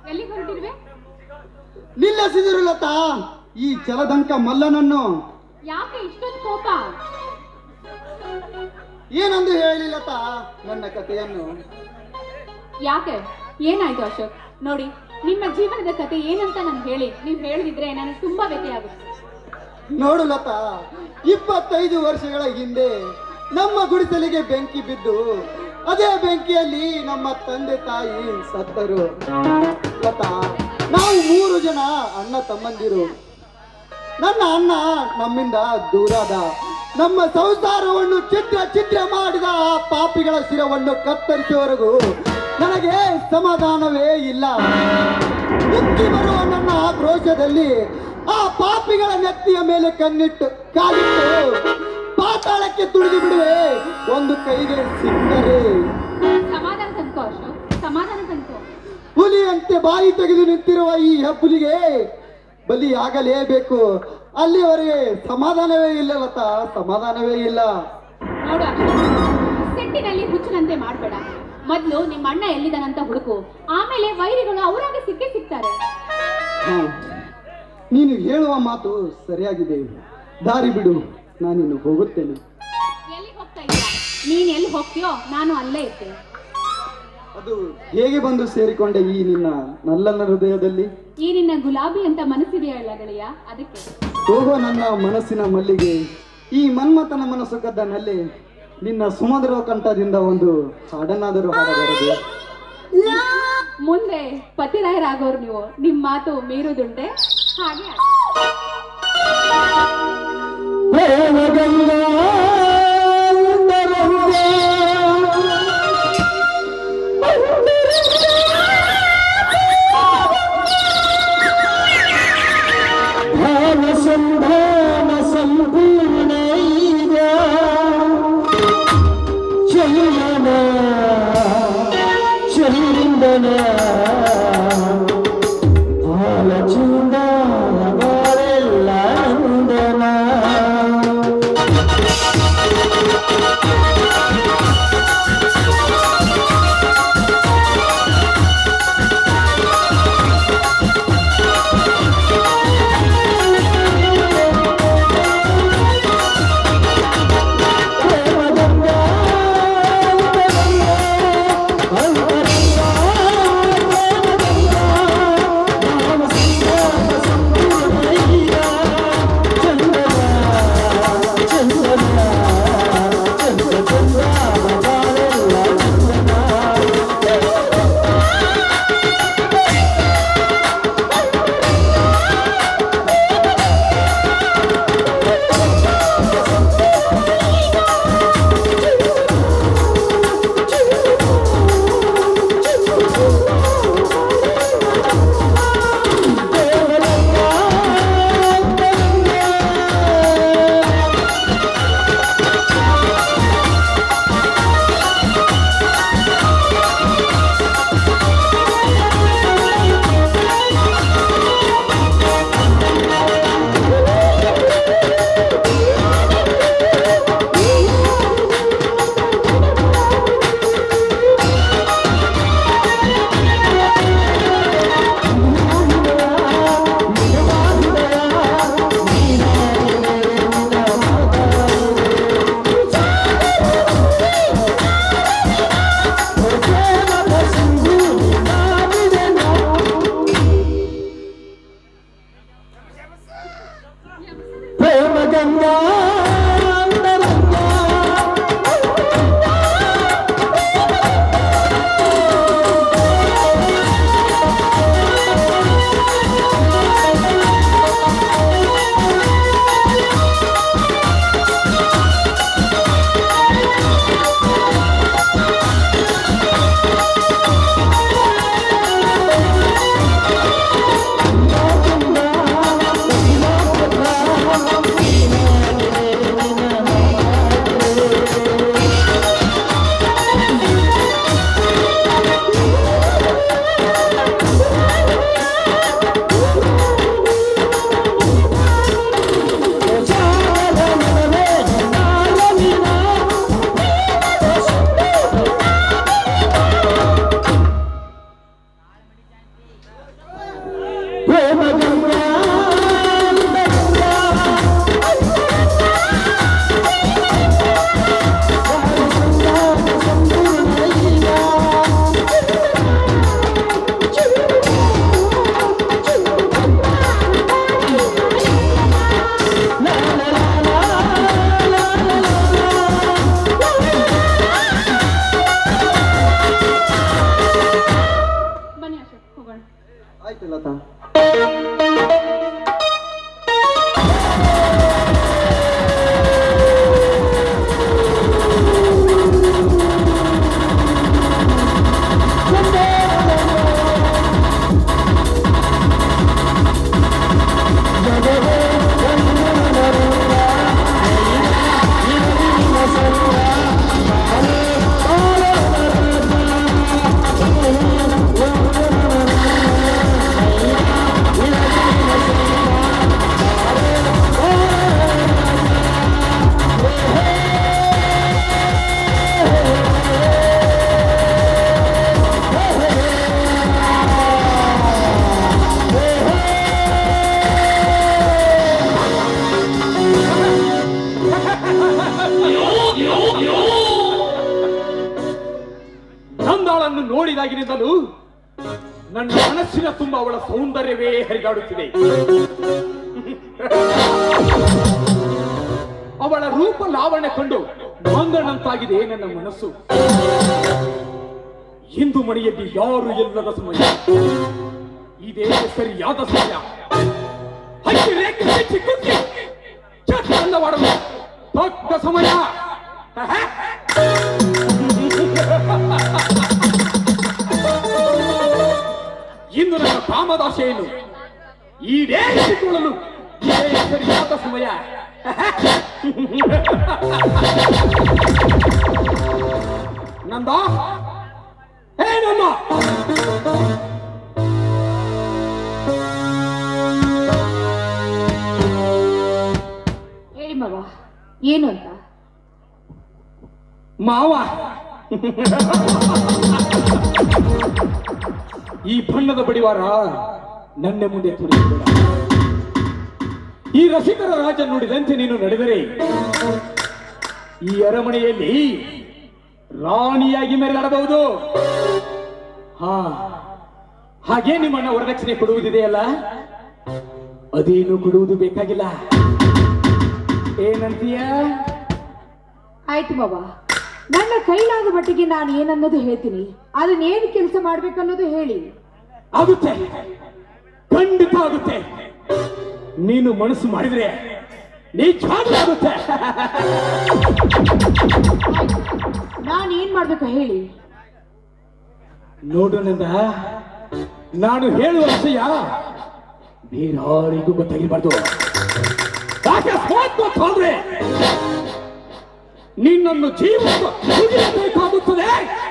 ಎಲ್ಲಿಗೆ ಹೊರಟಿರುವೆ ನಿಲ್ಲಿಸಿದಿರು ಲತಾ ಈ ಜಲದಂಕ ಮಲ್ಲನನ್ನು ಯಾಕೆ ಇಷ್ಟೊಂದು ಕೋಪ ಏನಂದು ಹೇಳಿ ಲತಾ ನನ್ನ ಕಥೆಯನ್ನು ಯಾಕೆ ಏನಾಯ್ತು ಅಶೋಕ್ ನೋಡಿ ನಿಮ್ಮ ಜೀವನದ ಕತೆ ಏನಂತ ನಾನು ಹೇಳಿ ನೀವು ಹೇಳಿದ್ರೆ ನನಗೆ ತುಂಬಾ ವ್ಯಥೆ ಆಗುತ್ತೆ ನೋಡು ಲತಾ ಇಪ್ಪತ್ತೈದು ವರ್ಷಗಳ ಹಿಂದೆ ನಮ್ಮ ಗುಡಿಸಲಿಗೆ ಬೆಂಕಿ ಬಿದ್ದು ಅದೇ ಬೆಂಕಿಯಲ್ಲಿ ನಮ್ಮ ತಂದೆ ತಾಯಿ ಸತ್ತರು ಲತಾ ನಾವು ಮೂರು ಜನ ಅಣ್ಣ ತಮ್ಮಂದಿರು ನನ್ನ ಅಣ್ಣ ನಮ್ಮಿಂದ ದೂರಾದ ನಮ್ಮ ಸಂಸಾರವನ್ನು ಚಿತ್ರ ಚಿತ್ರ ಮಾಡಿದ ಆ ಪಾಪಿಗಳ ಶಿರವನ್ನು ಕತ್ತರಿಸುವವರೆಗೂ ನನಗೆ ಸಮಾಧಾನವೇ ಇಲ್ಲ ಮುಕ್ಕಿ ಬರುವ ನನ್ನ ಆಕ್ರೋಶದಲ್ಲಿ ಆ ಪಾಪಿಗಳ ನೆತ್ತಿಯ ಮೇಲೆ ಕಣ್ಣಿಟ್ಟು ಕಾಲಿಟ್ಟು ಪಾತಾಳಕ್ಕೆ ತುಳಿದು ಬಿಡುವೆ ಒಂದು ಕೈಗೆ ಸಿಕ್ಕರೆ ಸಮಾಧಾನ ತಂದ್ಕೋ ಅಶೋಕ್ ಸಮಾಧಾನ ತಂದ್ಕೋ ಹುಲಿಯಂತೆ ಬಾಯಿ ತೆಗೆದು ನಿಂತಿರುವ ಈ ಹೆಬ್ಬುಲಿಗೆ ಬಲಿಯಾಗಲೇಬೇಕು ಅಲ್ಲಿವರೆಗೆ ಸಮಾಧಾನವೇ ಇಲ್ಲ ಲತಾ ಸಮಾಧಾನವೇ ಇಲ್ಲ ನೋಡು ಅಶೋಕ್ ಸಿಟ್ಟಿನಲ್ಲಿ ಹುಚ್ಚನಂತೆ ಮಾಡಬೇಡ ಮೊದಲು ನಿಮ್ಮ ಅಣ್ಣ ಎಲ್ಲಿದ್ದಾನಂತ ಹುಡುಕು ಆಮೇಲೆ ವೈರಿಗಳು ಅವರಾಗ ಸಿಕ್ಕೇ ಸಿಗ್ತಾರೆ ಹಾ ನೀನು ಹೇಳುವ ಮಾತು ಸರಿಯಾಗಿದೆ ದಾರಿ ಬಿಡು ನಾನಿನ್ನು ಹೋಗುತ್ತೇನೆ ಎಲ್ಲಿಗೆ ಹೋಗ್ತಾ ಇಲ್ಲ ನೀನ್ ಎಲ್ಲಿ ಹೋಗ್ತೀಯೋ ನಾನು ಅಲ್ಲೇ ಇರ್ತೇನೆ ಅದು ಹೇಗೆ ಬಂದು ಸೇರಿಕೊಂಡೆ ಈ ನಿನ್ನ ನಲ್ಲನ ಹೃದಯದಲ್ಲಿ ಈ ನಿನ್ನ ಗುಲಾಬಿ ಅಂತ ಮನಸ್ಸಿದೆಯಲ್ಲ ಗೆಳೆಯ ಅದಕ್ಕೆ ಹೋಗುವ ನನ್ನ ಮನಸ್ಸಿನ ಮಲ್ಲಿಗೆ ಈ ಮನ್ಮಥನ ಮನಸ್ಸು ಕದ್ದನಲ್ಲಿ ನಿನ್ನ ಸುಮಧುರ ಕಂಠದಿಂದ ಒಂದು ಹಾಡನ್ನಾದರೂ ಹಾಡಬಾರದು ಮುಂದೆ ಪತಿರಾಯರಾಗೋರು ನೀವು ನಿಮ್ ಮಾತು ಮೀರುದುಂಟೆ ಹಾಗೆ ಆಗಿ. ಸಂಧಾನ ಸಂಪೂರ್ಣ ಈಗ ಚಲನ ಚಂದನ ಬಾಲ ಚಂದನ ಬಾಳೆಲ್ಲ ನಂದನ ಪ್ರೇಮಗಂಗಾ, ಅಂತರಂಗ, ಹೋಗೋಣ ಆಯ್ತು ಲತಾ ನಂದಾಳನ್ನು ನೋಡಿದಾಗಿನಿಂದಲೂ ನನ್ನ ಮನಸ್ಸಿನ ತುಂಬ ಅವಳ ಸೌಂದರ್ಯವೇ ಹರಿದಾಡುತ್ತಿದೆ ಅವಳ ರೂಪ ಲಾವಣ್ಯ ಕಂಡು ಮಂಗನಂತಾಗಿದೆ ನನ್ನ ಮನಸ್ಸು ಇಂದು ಮನೆಯಲ್ಲಿ ಯಾರು ಎಲ್ಲದ ಸಮಯ ಇದೇ ಸರಿಯಾದ ಸಮಯ ಹಕ್ಕಿ ರೇಖೆ ಬಿಚ್ಚಿ ಕುಕ್ಕಿ ಚಟ್ಟಲ್ಲವಾಡಲು ತಕ್ಕ ಸಮಯ ಇಂದು ನನ್ನ ಕಾಮದಾಶೆಯನ್ನು ಈಡೇರಿಸಿಕೊಳ್ಳಲು ಇದೇ ಸರಿಯಾದ ಸಮಯ ನಂದ ಹೇ ನಂದ ಹೇಳಿ ಮಗ ಏನು ಅಂತ ಮಾವ ಈ ಬಣ್ಣದ ಬಡಿವಾರ ನನ್ನ ಮುಂದೆ ತುರಿಯಬೇಡ ಈ ರಸಿಕರ ರಾಜ ನುಡಿದಂತೆ ನೀನು ನಡೆದರೆ ಈ ಅರಮನೆಯಲ್ಲಿ ರಾಣಿಯಾಗಿ ಮೆರೆದಾಡಬಹುದು ಹಾ ಹಾಗೆ ನಿಮ್ಮನ್ನ ವರದಕ್ಷಿಣೆ ಕೊಡುವುದಿದೆಯಲ್ಲ ಅದೇನು ಕೊಡುವುದು ಬೇಕಾಗಿಲ್ಲ ಏನಂತೀಯ ಆಯ್ತು ಮವ ನನ್ನ ಕೈಲಾದ ಮಟ್ಟಿಗೆ ನಾನು ಏನನ್ನೋದು ಹೇಳ್ತೀನಿ ಅದನ್ನ ಏನು ಕೆಲಸ ಮಾಡ್ಬೇಕನ್ನೋದು ಹೇಳಿ ಆಗುತ್ತೆ ಖಂಡಿತ ಆಗುತ್ತೆ ನೀನು ಮನಸ್ಸು ಮಾಡಿದ್ರೆ ನಿಜವಾಗ್ಲೂ ಆಗುತ್ತೆ ನಾನು ಏನ್ ಮಾಡ್ಬೇಕು ಹೇಳಿ ನೋಡು ನಂದ ನಾನು ಹೇಳುವ ವಿಷಯ ಬೇರಾರಿಗೂ ಗೊತ್ತಾಗಿರ್ಬಾರ್ದು ಯಾಕೆ ಹೋದ್ ಗೊತ್ತಾದ್ರೆ ನಿನ್ನನ್ನು ಜೀವಕ್ಕೆ ಮುಗಿಯಬೇಕಾಗುತ್ತದೆ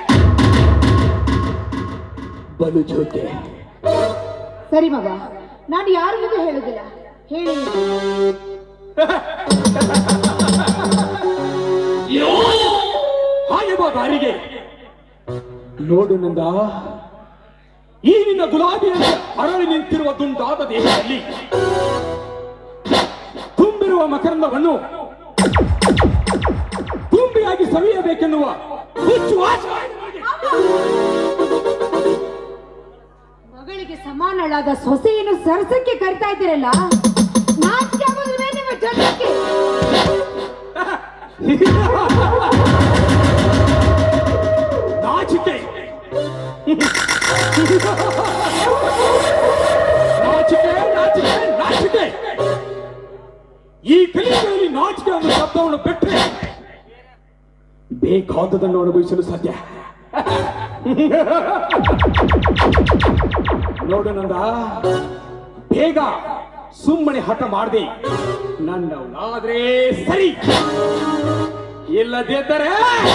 ಬಲು ಜೊತೆ ಸರಿ ಮವ ನಾನು ಯಾರಿಗೂ ಹೇಳುದಿಲ್ಲ ಹೇಳಿ ಹಾಗೆ ಬಾ ದಾರಿಗೆ ನೋಡು ನಂದ ಈ ನಿನ್ನ ಗುಲಾಬಿಯಲ್ಲಿ ಅರಳಿ ನಿಂತಿರುವ ದುಂಡಾದ ದೇಹದಲ್ಲಿ ತುಂಬಿರುವ ಮಕರಂದವನ್ನು ತುಂಬಿಯಾಗಿ ಸವಿಯಬೇಕೆನ್ನುವ ಹುಚ್ಚು ಆಸೆ ಮಗಳಿಗೆ ಸಮಾನಳಾದ ಸೊಸೆಯನ್ನು ಸರಸಕ್ಕೆ ಕರಿತಾ ಇದ್ದೀರಲ್ಲ ನಾಚಿಕೆ ಆಗೋದಿಲ್ವೇ ನಿಮ್ಮ ಜನ್ಮಕ್ಕೆ ನಾಚಿಕೆ ನಾಚಿಕೆ ನಾಚಿಕೆ ನಾಚಿಕೆ ಈ ಕಲಿಯುಗದಲ್ಲಿ ನಾಚಿಕೆ ಅನ್ನೋ ಶಬ್ದವನ್ನು ಬಿಟ್ಟರೆ ಬೇಕಾದದನ್ನು ಅನುಭವಿಸಲು ಸಾಧ್ಯ ನೋಡು ನಂದ ಬೇಗ ಸುಮ್ಮನೆ ಹಠ ಮಾಡದೆ ನನ್ನವಳಾದ್ರೆ ಸರಿ ಇಲ್ಲದಿದ್ದರೆ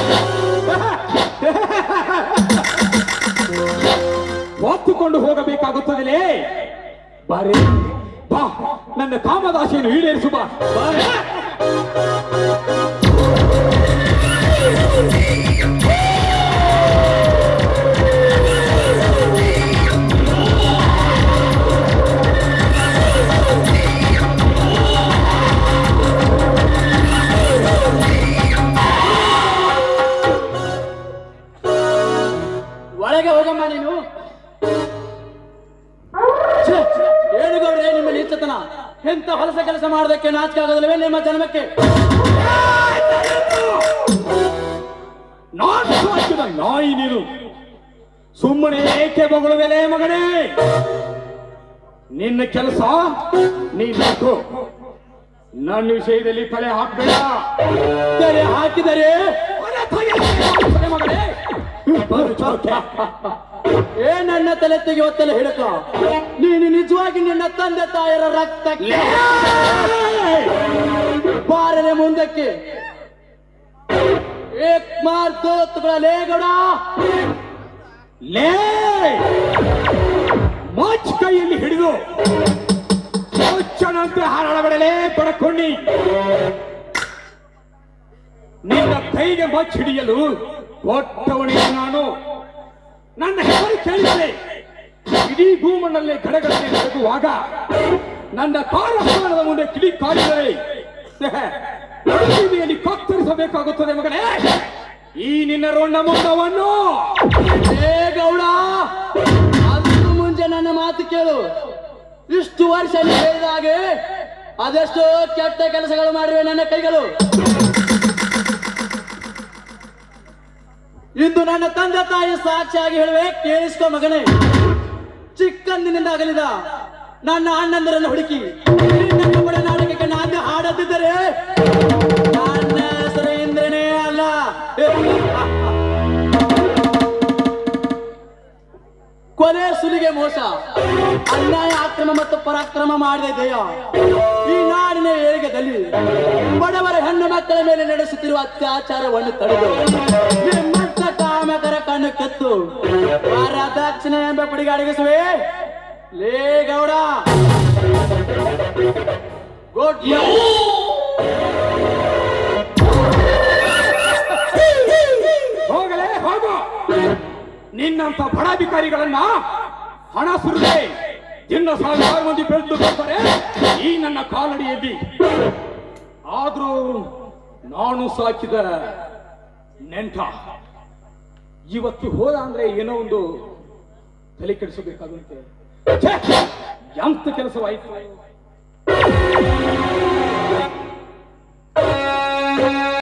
ಹೊತ್ತುಕೊಂಡು ಹೋಗಬೇಕಾಗುತ್ತದಲೇ ಬಾರೆ ಬಾ ನನ್ನ ಕಾಮದಾಶೆಯನ್ನು ಈಡೇರಿಸು ಬಾ ಬಾರೆ. ಒಳಗೆ ಹೋಗಮ್ಮ ನೀನು ಛೆ, ಏನು ಗೌಡ್ರೆ ನಿಮ್ಮ ನೀಚತನ ಎಂತ ಹೊಲಸ ಕೆಲಸ ಮಾಡೋದಕ್ಕೆ ನಾಚಿಕೆ ಆಗೋದಿಲ್ಲವೇ ನಿಮ್ಮ ಜನ್ಮಕ್ಕೆ ನಾನು ಸಾಕಿದ ನಾಯಿ ನೀನು ಸುಮ್ಮನೆ ಏಕೆ ಬೊಗಳುವೆಲೆ ಮಗನೇ ನಿನ್ನ ಕೆಲಸ ನೀನು ನನ್ನ ವಿಷಯದಲ್ಲಿ ತಲೆ ಹಾಕಬೇಡ ತೆರೆ ಹಾಕಿದರೆ ಮಗನೇ ಬರು ಚೌಕೆ. ಏ ನನ್ನ ತಲೆ ತೆಗೆಯುವತ್ತಲೆ ಹಿಡಕ ನೀನು ನಿಜವಾಗಿ ನಿನ್ನ ತಂದೆ ತಾಯರ ರಕ್ತ ಬಾರನೆ ಮುಂದಕ್ಕೆ ಏಕ್ ಮಾರ್ ದೋತ್ಗಳ ಲೇಗಡ ಲೇ ಮಾಚ್ ಕೈಯಲ್ಲಿ ಹಿಡಿದು ಮುಚ್ಚನಂತೆ ಹಾರಾಡಬೇಡಲೇ ಪಡಕೊಂಡಿ ನಿನ್ನ ಕೈಗೆ ಮಚ್ ಹಿಡಿಯಲು ಕೊಟ್ಟವನಿಗೆ ನಾನು ನನ್ನ ಹೆಸರು ಕೇಳಿದರೆ ಇಡೀ ಭೂಮಣ್ಣಲ್ಲೇ ಗಡಗಡನೆ ನಡೆಗುವಾಗ ನನ್ನ ಕಾಲಸ್ಥಾನದ ಮುಂದೆ ಕಿಡಿ ಕಾಡಿದರೆ ನಡುಬೀದಿಯಲ್ಲಿ ಕತ್ತರಿಸಬೇಕಾಗುತ್ತದೆ ಮಗನೇ ಈ ನಿನ್ನ ರೋಣ ಮುಂಡವನ್ನು ಏ ಗೌಡ ಅದು ಮುಂಚೆ ನನ್ನ ಮಾತು ಕೇಳು ಇಷ್ಟು ವರ್ಷ ನೀ ಹೇಳಿದ ಹಾಗೆ ಅದೆಷ್ಟೋ ಕೆಟ್ಟ ಕೆಲಸಗಳು ಮಾಡಿವೆ ನನ್ನ ಕೈಗಳು ಇಂದು ನನ್ನ ತಂದೆ ತಾಯಿ ಸಾಕ್ಷಿಯಾಗಿ ಹೇಳುವೆ ಕೇಳಿಸ್ಕೊ ಮಗನೇ ಚಿಕ್ಕಂದಿನಿಂದ ಅಗಲಿದ ನನ್ನ ಅಣ್ಣಂದರನ್ನು ಹುಡುಕಿ ನನ್ನ ಕೂಡ ನಾಟಕಕ್ಕೆ ನಾಂದಿ ಹಾಡದಿದ್ದರೆ ನನ್ನ ಹೆಸರು ಇಂದ್ರನೇ ಅಲ್ಲ ಕೊಲೆ ಸುಲಿಗೆ ಮೋಸ ಅನ್ಯಾಯ ಅಕ್ರಮ ಮತ್ತು ಪರಾಕ್ರಮ ಮಾಡಿದ ದಯ ಈ ನಾಡಿನ ಏಳಿಗೆದಲ್ಲಿ ಬಡವರ ಹೆಣ್ಣು ಮಕ್ಕಳ ಮೇಲೆ ನಡೆಸುತ್ತಿರುವ ಅತ್ಯಾಚಾರವನ್ನು ತಡೆದು ನಿಮ್ಮಂತ ಕಾಮಕರ ಕಣ್ಣು ಕೆತ್ತು ವರದಕ್ಷಿಣೆ ಎಂಬ ಪಿಡಿಗಾಡಿಗಿಸುವೆ ಲೇ ಗೌಡ ಗುಡ್ ಹೋಗಲೇ ಹೋಗು ನಿನ್ನಂತ ಬಡಾಧಿಕಾರಿಗಳನ್ನ ಹಣ ಸುರಿದೆ ದಿನ ಸಾವಿರಾರು ಮಂದಿ ಬೆಳೆದು ಬರ್ತಾರೆ ಈ ನನ್ನ ಕಾಲಡಿಯಲ್ಲಿ ಆದ್ರೂ ನಾನು ಸಾಕಿದ ನೆಂಟ ಇವತ್ತು ಹೋದ ಅಂದ್ರೆ ಏನೋ ಒಂದು ತಲೆ ಕೆಡಿಸಬೇಕಾಗುತ್ತೆ ಛೆ! ಎಂತ ಕೆಲಸವಾಯಿತು